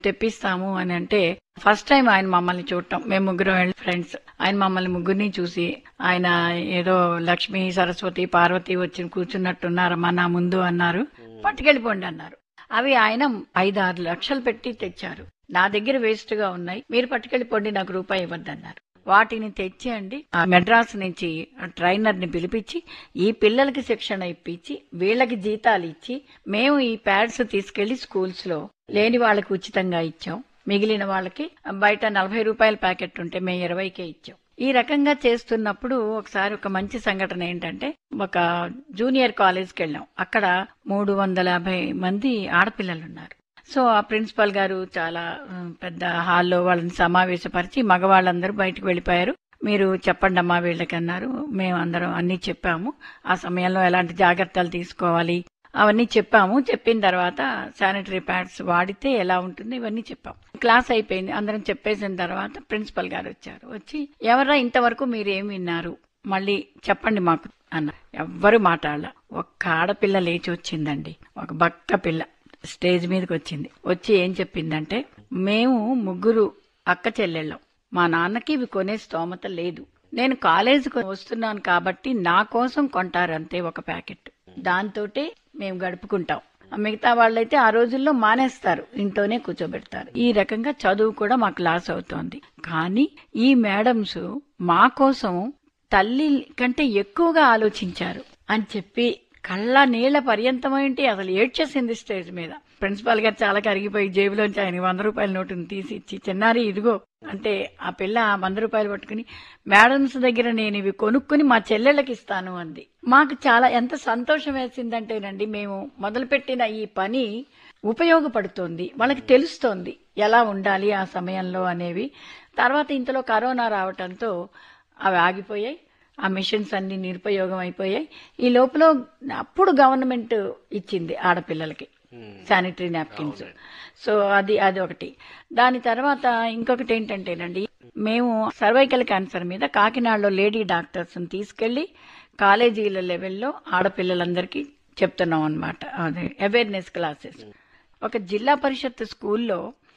తెప్పిస్తాము అని అంటే first time ఆయన మమ్మల్ని చూడటం మేము ముగ్గురు ఫ్రెండ్స్ ఆయన మమ్మల్ని ముగ్గురిని చూసి ఆయన ఏదో లక్ష్మి సరస్వతి పార్వతి వచ్చి కూర్చున్నట్టున్నారమ్మా నా ముందు అన్నారు పట్టుకెళ్ళిపోండి అన్నారు అవి ఆయన ఐదు ఆరు లక్షలు పెట్టి తెచ్చారు నా దగ్గర వేస్ట్ గా ఉన్నాయి మీరు పట్టుకెళ్ళిపోండి నాకు రూపాయి ఇవ్వద్దన్నారు వాటిని తెచ్చి అండి ఆ మెడ్రాస్ నుంచి ట్రైనర్ ని పిలిపించి ఈ పిల్లలకి శిక్షణ ఇప్పించి వీళ్ళకి జీతాలు ఇచ్చి మేము ఈ ప్యాడ్స్ తీసుకెళ్లి స్కూల్స్ లో లేని వాళ్ళకి ఉచితంగా ఇచ్చాం మిగిలిన వాళ్ళకి బయట నలభై రూపాయల ప్యాకెట్ ఉంటే మేము ఇరవైకే ఇచ్చాం ఈ రకంగా చేస్తున్నప్పుడు ఒకసారి ఒక మంచి సంఘటన ఏంటంటే ఒక జూనియర్ కాలేజ్కి వెళ్ళాం అక్కడ మూడు వందల యాభై మంది ఆడపిల్లలు ఉన్నారు సో ఆ ప్రిన్సిపల్ గారు చాలా ఉమ్, పెద్ద హాల్లో వాళ్ళని సమావేశపరిచి మగవాళ్ళందరూ బయటకు వెళ్ళిపోయారు మీరు చెప్పండి అమ్మా వీళ్ళకి అన్నారు మేము అందరం అన్ని చెప్పాము ఆ సమయంలో ఎలాంటి జాగ్రత్తలు తీసుకోవాలి అవన్నీ చెప్పాము చెప్పిన తర్వాత శానిటరీ ప్యాడ్స్ వాడితే ఎలా ఉంటుంది ఇవన్నీ చెప్పాం క్లాస్ అయిపోయింది అందరం చెప్పేసిన తర్వాత ప్రిన్సిపల్ గారు వచ్చారు వచ్చి ఎవరా ఇంతవరకు మీరు ఏం విన్నారు మళ్ళీ చెప్పండి మాకు అన్న ఎవ్వరు మాట్లాడాల ఒక్క ఆడపిల్ల లేచి వచ్చిందండి ఒక బక్క పిల్ల స్టేజ్ మీదకి వచ్చింది వచ్చి ఏం చెప్పిందంటే మేము ముగ్గురు అక్క చెల్లెళ్ళం మా నాన్నకి ఇవి కొనే స్తోమత లేదు నేను కాలేజీకి వస్తున్నాను కాబట్టి నా కోసం కొంటారంతే ఒక ప్యాకెట్ దాంతోటే మేము గడుపుకుంటాం ఆ మిగతా వాళ్ళైతే ఆ రోజుల్లో మానేస్తారు ఇంట్లోనే కూర్చోబెడతారు ఈ రకంగా చదువు కూడా మాకు లాస్ అవుతోంది కానీ ఈ మేడమ్స్ మా కోసం తల్లి కంటే ఎక్కువగా ఆలోచించారు అని చెప్పి కళ్ళ నీళ్ల పర్యంతమేంటి అసలు ఏడ్చేసింది స్టేజ్ మీద ప్రిన్సిపాల్ గారు చాలా కరిగిపోయి జేబులోంచి ఆయన వంద రూపాయల నోటుని తీసి ఇచ్చి చిన్నారి ఇదిగో అంటే ఆ పిల్ల ఆ వంద రూపాయలు పట్టుకుని మేడమ్స్ దగ్గర నేను ఇవి కొనుక్కుని మా చెల్లెళ్ళకి ఇస్తాను అంది మాకు చాలా ఎంత సంతోషం వేసిందంటేనండి మేము మొదలుపెట్టిన ఈ పని ఉపయోగపడుతోంది వాళ్ళకి తెలుస్తోంది ఎలా ఉండాలి ఆ సమయంలో అనేవి తర్వాత ఇంతలో కరోనా రావటంతో అవి ఆగిపోయాయి ఆ మిషన్స్ అన్ని నిరుపయోగం అయిపోయాయి ఈ లోపల అప్పుడు గవర్నమెంట్ ఇచ్చింది ఆడపిల్లలకి శానిటరీ నాప్కిన్స్ సో అది అది ఒకటి దాని తర్వాత ఇంకొకటి ఏంటంటేనండి మేము సర్వైకల్ క్యాన్సర్ మీద కాకినాడలో లేడీ డాక్టర్స్ తీసుకెళ్లి కాలేజీల లెవెల్లో ఆడపిల్లలందరికీ చెప్తున్నాం అనమాట అదే అవేర్నెస్ క్లాసెస్ ఒక జిల్లా పరిషత్ స్కూల్లో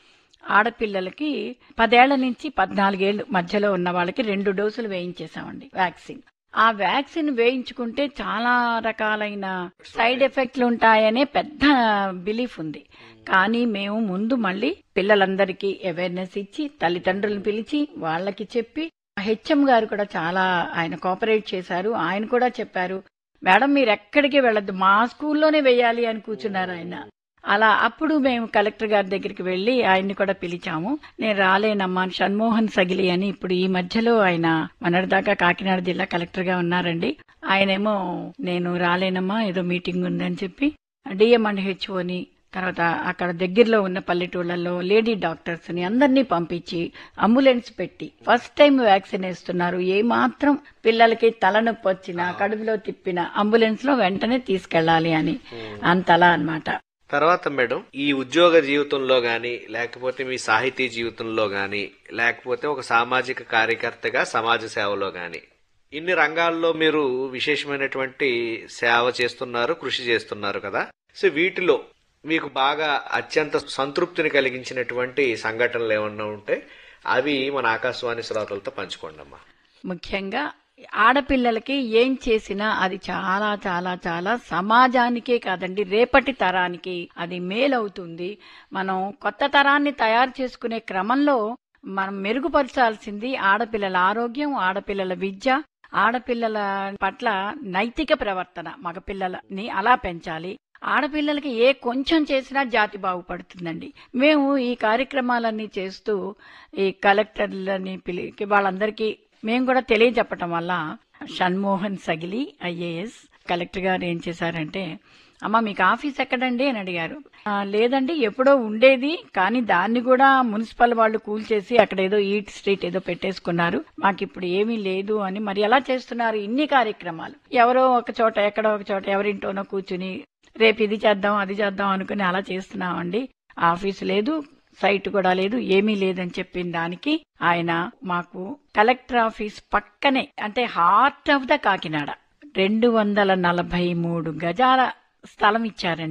ఆడపిల్లలకి పదేళ్ల నుంచి పద్నాలుగేళ్లు మధ్యలో ఉన్న వాళ్ళకి రెండు డోసులు వేయించేసామండి వ్యాక్సిన్ ఆ వ్యాక్సిన్ వేయించుకుంటే చాలా రకాలైన సైడ్ ఎఫెక్ట్లు ఉంటాయనే పెద్ద బిలీఫ్ ఉంది కానీ మేము ముందు మళ్ళీ పిల్లలందరికీ అవేర్నెస్ ఇచ్చి తల్లిదండ్రులను పిలిచి వాళ్ళకి చెప్పి హెచ్ఎం గారు కూడా చాలా ఆయన కోఆపరేట్ చేశారు ఆయన కూడా చెప్పారు మేడం మీరు ఎక్కడికి వెళ్ళొద్దు మా స్కూల్లోనే వేయాలి అని కూర్చున్నారు ఆయన అలా అప్పుడు మేము కలెక్టర్ గారి దగ్గరికి వెళ్లి ఆయన్ని కూడా పిలిచాము నేను రాలేనమ్మా షణ్మోహన్ సగిలి అని ఇప్పుడు ఈ మధ్యలో ఆయన మొన్నటిదాకా కాకినాడ జిల్లా కలెక్టర్ గా ఉన్నారండి ఆయనేమో నేను రాలేనమ్మా ఏదో మీటింగ్ ఉందని చెప్పి డిఎం అండ్ హెచ్ఓని తర్వాత అక్కడ దగ్గరలో ఉన్న పల్లెటూళ్ళల్లో లేడీ డాక్టర్స్ ని అందరినీ పంపించి అంబులెన్స్ పెట్టి ఫస్ట్ టైం వ్యాక్సిన్ వేస్తున్నారు ఏ మాత్రం పిల్లలకి తలనొప్పి వచ్చినా కడుపులో తిప్పిన అంబులెన్స్ లో వెంటనే తీసుకెళ్లాలి అని అంతలా అన్నమాట తర్వాత మేడం ఈ ఉద్యోగ జీవితంలో గాని లేకపోతే మీ సాహితీ జీవితంలో గాని లేకపోతే ఒక సామాజిక కార్యకర్తగా సమాజ సేవలో గాని ఇన్ని రంగాల్లో మీరు విశేషమైనటువంటి సేవ చేస్తున్నారు కృషి చేస్తున్నారు కదా సో వీటిలో మీకు బాగా అత్యంత సంతృప్తిని కలిగించినటువంటి సంఘటనలు ఏమన్నా ఉంటే అవి మన ఆకాశవాణి శ్రోతలతో పంచుకోండి అమ్మా ముఖ్యంగా ఆడపిల్లలకి ఏం చేసినా అది చాలా చాలా చాలా సమాజానికే కాదండి రేపటి తరానికి అది మేలవుతుంది మనం కొత్త తరాన్ని తయారు చేసుకునే క్రమంలో మనం మెరుగుపరచాల్సింది ఆడపిల్లల ఆరోగ్యం ఆడపిల్లల విద్య ఆడపిల్లల పట్ల నైతిక ప్రవర్తన మగపిల్లలని అలా పెంచాలి ఆడపిల్లలకి ఏ కొంచెం చేసినా జాతి బాగుపడుతుందండి మేము ఈ కార్యక్రమాలన్నీ చేస్తూ ఈ కలెక్టర్లని పిలి వాళ్ళందరికీ మేము కూడా తెలియజెప్పటం వల్ల షణ్మోహన్ సగిలి ఐఏఎస్ కలెక్టర్ గారు ఏం చేశారంటే అమ్మ మీకు ఆఫీస్ ఎక్కడండి అని అడిగారు "ఆ, లేదండి ఎప్పుడో ఉండేది కానీ దాన్ని కూడా మున్సిపల్ వాళ్ళు కూల్చేసి అక్కడ ఏదో ఈట్ స్ట్రీట్ ఏదో పెట్టేసుకున్నారు మాకు ఇప్పుడు ఏమీ లేదు అని మరి ఎలా చేస్తున్నారు ఇన్ని కార్యక్రమాలు ఎవరో ఒక చోట ఎక్కడో ఒక చోట ఎవరింటోనో కూర్చుని రేపు ఇది చేద్దాం అది చేద్దాం అనుకుని అలా చేస్తున్నామండి ఆఫీసు లేదు సైట్ కూడా లేదు ఏమీ లేదని చెప్పిన దానికి ఆయన మాకు కలెక్టర్ ఆఫీస్ పక్కనే అంటే హార్ట్ ఆఫ్ ద కాకినాడ రెండు వందల నలభై మూడు గజాల స్థలం ఇచ్చారండి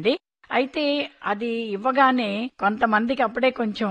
అయితే అది ఇవ్వగానే కొంతమందికి అప్పుడే కొంచెం